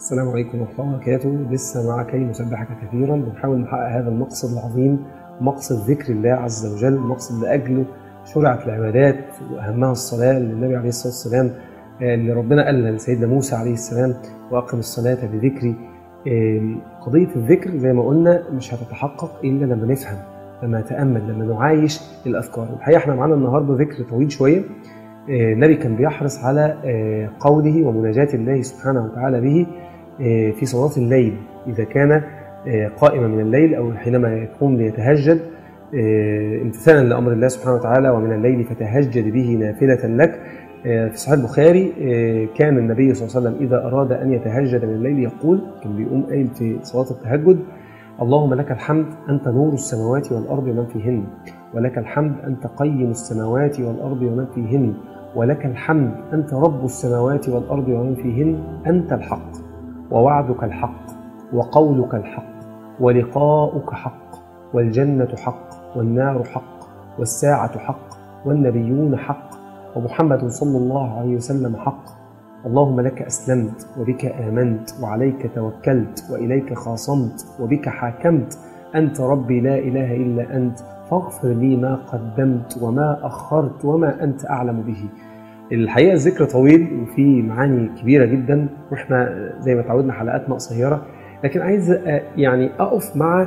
السلام عليكم ورحمة الله وبركاته لسه مع كي نسبحك كثيرا بنحاول نحقق هذا المقصد العظيم مقصد ذكر الله عز وجل مقصد لأجله شرعت العبادات وأهمها الصلاة للنبي عليه الصلاة والسلام اللي ربنا قالها لسيدنا موسى عليه السلام وأقم الصلاة بذكري قضية الذكر زي ما قلنا مش هتتحقق إلا لما نفهم لما نتأمل لما نعايش الأفكار الحقيقة احنا معانا النهاردة ذكر طويل شوية النبي كان بيحرص على قوله ومناجاة الله سبحانه وتعالى به في صلاة الليل إذا كان قائما من الليل أو حينما يقوم ليتهجد امتثالا لأمر الله سبحانه وتعالى ومن الليل فتهجد به نافلة لك في صحيح البخاري كان النبي صلى الله عليه وسلم إذا أراد أن يتهجد من الليل يقول كان بيقوم قايل في صلاة التهجد اللهم لك الحمد أنت نور السماوات والأرض ومن فيهن ولك الحمد أنت قيم السماوات والأرض ومن فيهن ولك الحمد أنت رب السماوات والأرض ومن فيهن أنت الحق ووعدك الحق وقولك الحق ولقاؤك حق والجنة حق والنار حق والساعة حق والنبيون حق ومحمد صلى الله عليه وسلم حق اللهم لك أسلمت وبك آمنت وعليك توكلت وإليك خاصمت وبك حاكمت أنت ربي لا إله إلا أنت فاغفر لي ما قدمت وما أخرت وما أنت أعلم به الحقيقة الذكر طويل وفي معاني كبيرة جدا وإحنا زي ما تعودنا حلقاتنا قصيرة لكن عايز يعني أقف مع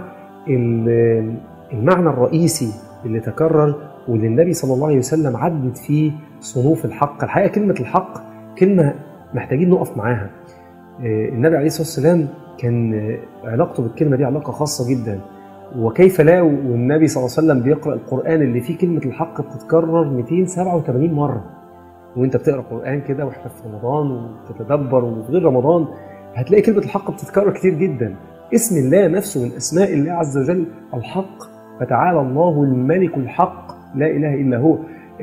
المعنى الرئيسي اللي تكرر واللي النبي صلى الله عليه وسلم عدت فيه صنوف الحق الحقيقة كلمة الحق كلمة محتاجين نقف معاها النبي عليه الصلاة والسلام كان علاقته بالكلمة دي علاقة خاصة جدا وكيف لا والنبي صلى الله عليه وسلم بيقرأ القرآن اللي فيه كلمة الحق بتتكرر 287 مرة وانت بتقرأ قرآن كده واحنا في رمضان وتتدبر وفي غير رمضان هتلاقي كلمة الحق بتتكرر كتير جدا اسم الله نفسه من أسماء الله عز وجل الحق فتعالى الله الملك الحق لا إله إلا هو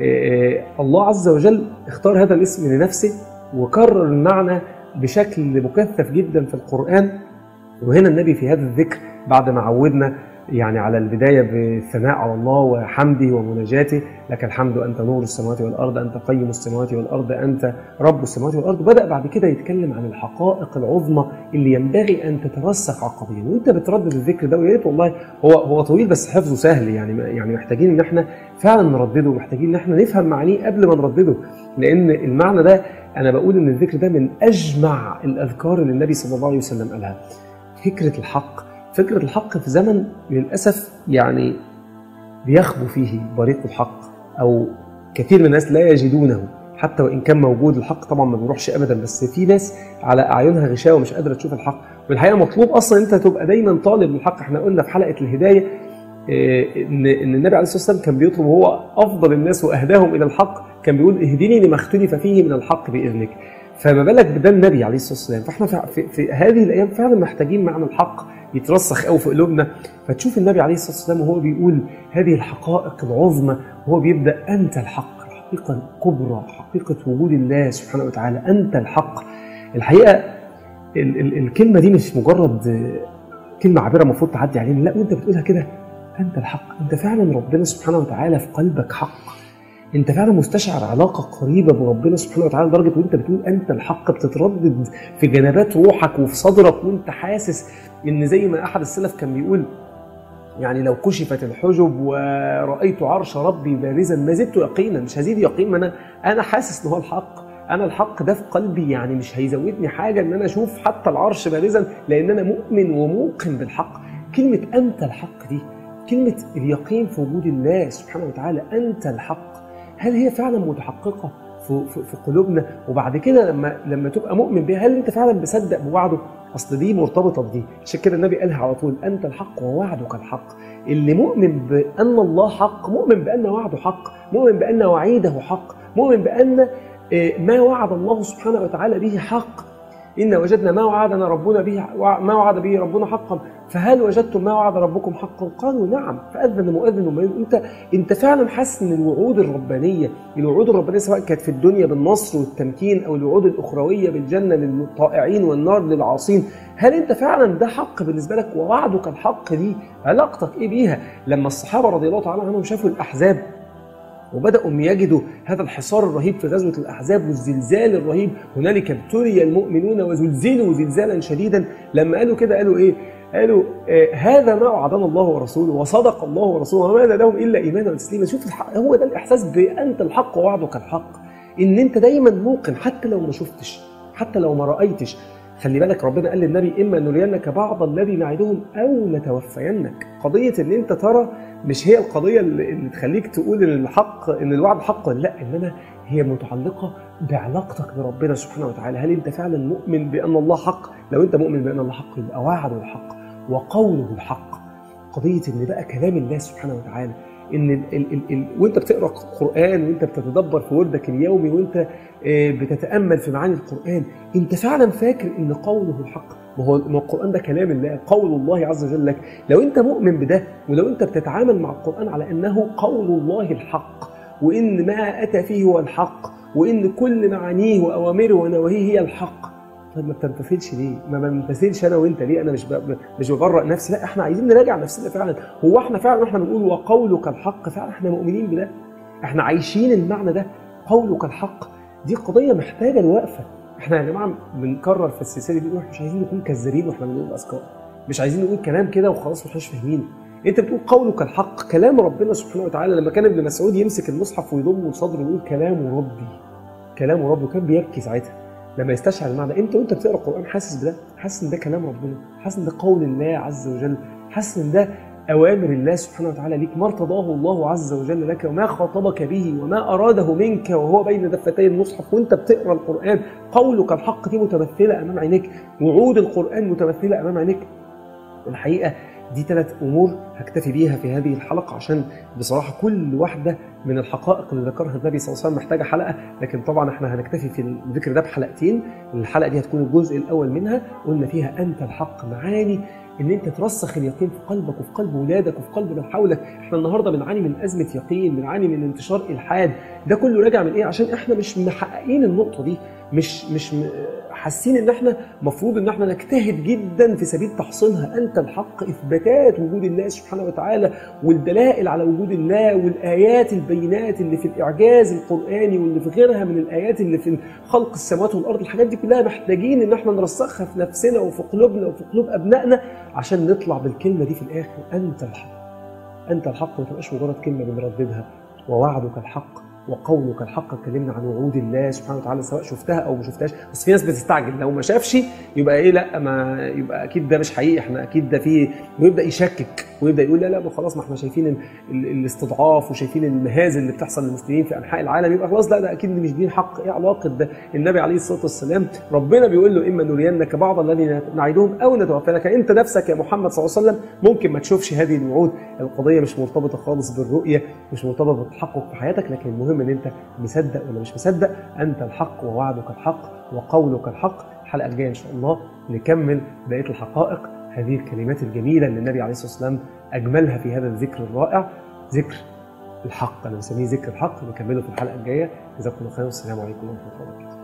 الله عز وجل اختار هذا الاسم لنفسه وكرر المعنى بشكل مكثف جدا في القرآن وهنا النبي في هذا الذكر بعد ما عودنا يعني على البداية بالثناء على الله وحمده ومناجاته لك الحمد أنت نور السماوات والأرض أنت قيم السماوات والأرض أنت رب السماوات والأرض بدأ بعد كده يتكلم عن الحقائق العظمى اللي ينبغي أن تترسخ عقديا وأنت بتردد الذكر ده ويا ريت والله هو هو طويل بس حفظه سهل يعني يعني محتاجين إن احنا فعلا نردده ومحتاجين إن احنا نفهم معانيه قبل ما نردده لأن المعنى ده أنا بقول إن الذكر ده من أجمع الأذكار اللي النبي صلى الله عليه وسلم قالها فكرة الحق فكرة الحق في زمن للأسف يعني بيخبو فيه بريق الحق أو كثير من الناس لا يجدونه حتى وإن كان موجود الحق طبعا ما بيروحش أبدا بس في ناس على أعينها غشاوة مش قادرة تشوف الحق والحقيقة مطلوب أصلا أنت تبقى دايما طالب للحق احنا قلنا في حلقة الهداية إن إن النبي عليه الصلاة والسلام كان بيطلب هو أفضل الناس وأهداهم إلى الحق كان بيقول اهدني لما اختلف فيه من الحق بإذنك فما بالك بده النبي عليه الصلاه والسلام فاحنا في, في هذه الايام فعلا محتاجين معنى الحق يترسخ قوي في قلوبنا فتشوف النبي عليه الصلاه والسلام وهو بيقول هذه الحقائق العظمى وهو بيبدا انت الحق الحقيقه الكبرى حقيقه وجود الله سبحانه وتعالى انت الحق الحقيقه ال ال الكلمه دي مش مجرد كلمه عابره المفروض تعدي علينا لا وانت بتقولها كده انت الحق انت فعلا ربنا سبحانه وتعالى في قلبك حق انت فعلا مستشعر علاقه قريبه بربنا سبحانه وتعالى لدرجه وانت بتقول انت الحق بتتردد في جنبات روحك وفي صدرك وانت حاسس ان زي ما احد السلف كان بيقول يعني لو كشفت الحجب ورايت عرش ربي بارزا ما زدت يقينا مش هزيد يقين ما انا انا حاسس ان هو الحق انا الحق ده في قلبي يعني مش هيزودني حاجه ان انا اشوف حتى العرش بارزا لان انا مؤمن وموقن بالحق كلمه انت الحق دي كلمه اليقين في وجود الله سبحانه وتعالى انت الحق هل هي فعلا متحققه في, في, في قلوبنا وبعد كده لما لما تبقى مؤمن بيها هل انت فعلا مصدق بوعده اصل دي مرتبطه بدي عشان كده النبي قالها على طول انت الحق ووعدك الحق اللي مؤمن بان الله حق مؤمن بان وعده حق مؤمن بان وعيده حق مؤمن بان ما وعد الله سبحانه وتعالى به حق إن وجدنا ما وعدنا ربنا به ما وعد به ربنا حقا فهل وجدتم ما وعد ربكم حقا؟ قالوا نعم فأذن مؤذن ومؤذن أنت أنت فعلا حاسس إن الوعود الربانية الوعود الربانية سواء كانت في الدنيا بالنصر والتمكين أو الوعود الأخروية بالجنة للطائعين والنار للعاصين هل أنت فعلا ده حق بالنسبة لك ووعدك الحق دي علاقتك إيه بيها؟ لما الصحابة رضي الله تعالى عنهم شافوا الأحزاب وبداوا يجدوا هذا الحصار الرهيب في غزوه الاحزاب والزلزال الرهيب هنالك ابتلي المؤمنون وزلزلوا زلزالا شديدا لما قالوا كده قالوا ايه؟ قالوا آه هذا ما وعدنا الله ورسوله وصدق الله ورسوله وما لهم الا ايمانا وتسليما شوف الحق هو ده الاحساس بانت الحق ووعدك الحق ان انت دايما موقن حتى لو ما شفتش حتى لو ما رايتش خلي بالك ربنا قال للنبي اما نرينك بعض الذي نعدهم او نتوفينك قضيه ان انت ترى مش هي القضيه اللي تخليك تقول ان الحق ان الوعد حق ولا لا انما هي متعلقه بعلاقتك بربنا سبحانه وتعالى هل انت فعلا مؤمن بان الله حق لو انت مؤمن بان الله حق يبقى وعده الحق وقوله الحق قضيه ان بقى كلام الله سبحانه وتعالى ان ال ال ال ال وانت بتقرا قران وانت بتتدبر في وردك اليومي وانت بتتامل في معاني القران انت فعلا فاكر ان قوله الحق ما هو ما القران ده كلام الله قول الله عز وجل لك لو انت مؤمن بده ولو انت بتتعامل مع القران على انه قول الله الحق وان ما اتى فيه هو الحق وان كل معانيه واوامره ونواهيه هي الحق طيب ما بتمتثلش ليه؟ ما بنمتثلش انا وانت ليه؟ انا مش ب... مش ببرأ نفسي، لا احنا عايزين نراجع نفسنا فعلا، هو احنا فعلا احنا بنقول وقولك الحق فعلا احنا مؤمنين بده؟ احنا عايشين المعنى ده قولك الحق دي قضيه محتاجه لوقفه، احنا يا جماعه بنكرر في السلسله دي مش عايزين نكون كذابين واحنا بنقول الاذكار، مش عايزين نقول كلام كده وخلاص مش فاهمين، انت بتقول قولك الحق كلام ربنا سبحانه وتعالى لما كان ابن مسعود يمسك المصحف ويضمه لصدره ويقول كلام ربي كلام ربي وكان بيبكي ساعتها لما يستشعر المعنى انت وانت بتقرا القران حاسس بده حاسس ان ده كلام ربنا حاسس ان ده قول الله عز وجل حاسس ان ده اوامر الله سبحانه وتعالى ليك ما ارتضاه الله عز وجل لك وما خاطبك به وما اراده منك وهو بين دفتي المصحف وانت بتقرا القران قولك الحق دي متمثله امام عينيك وعود القران متمثله امام عينيك الحقيقه دي ثلاث امور هكتفي بيها في هذه الحلقه عشان بصراحه كل واحده من الحقائق اللي ذكرها النبي صلى الله عليه وسلم محتاجه حلقه لكن طبعا احنا هنكتفي في الذكر ده بحلقتين الحلقه دي هتكون الجزء الاول منها قلنا فيها انت الحق معاني ان انت ترسخ اليقين في قلبك وفي قلب اولادك وفي قلب من حولك احنا النهارده بنعاني من ازمه يقين بنعاني من انتشار الحاد ده كله راجع من ايه عشان احنا مش محققين النقطه دي مش مش حاسين ان احنا المفروض ان احنا نجتهد جدا في سبيل تحصيلها انت الحق اثباتات وجود الله سبحانه وتعالى والدلائل على وجود الله والايات البينات اللي في الاعجاز القراني واللي في غيرها من الايات اللي في خلق السماوات والارض الحاجات دي كلها محتاجين ان احنا نرسخها في نفسنا وفي قلوبنا وفي قلوب ابنائنا عشان نطلع بالكلمه دي في الاخر انت الحق انت الحق ما تبقاش مجرد كلمه بنرددها ووعدك الحق وقولك الحق اتكلمنا عن وعود الله سبحانه وتعالى سواء شفتها او ما شفتهاش بس في ناس بتستعجل لو ما شافش يبقى ايه لا ما يبقى اكيد ده مش حقيقي احنا اكيد ده فيه ويبدا يشكك ويبدا يقول لا لا ما خلاص ما احنا شايفين ال... ال... الاستضعاف وشايفين المهازل اللي بتحصل للمسلمين في انحاء العالم يبقى خلاص لا ده اكيد مش دين حق ايه علاقه ده النبي عليه الصلاه والسلام ربنا بيقول له اما نرينك بعض الذي نعيدهم او نتوفينك انت نفسك يا محمد صلى الله عليه وسلم ممكن ما تشوفش هذه الوعود القضيه مش مرتبطه خالص بالرؤيه مش مرتبطه بالتحقق في حياتك لكن المهم ان انت مصدق ولا مش مصدق انت الحق ووعدك الحق وقولك الحق الحلقه الجايه ان شاء الله نكمل بقيه الحقائق هذه الكلمات الجميله اللي النبي عليه الصلاه والسلام اجملها في هذا الذكر الرائع ذكر الحق انا بسميه ذكر الحق نكمله في الحلقه الجايه جزاكم الله خير والسلام عليكم ورحمه الله وبركاته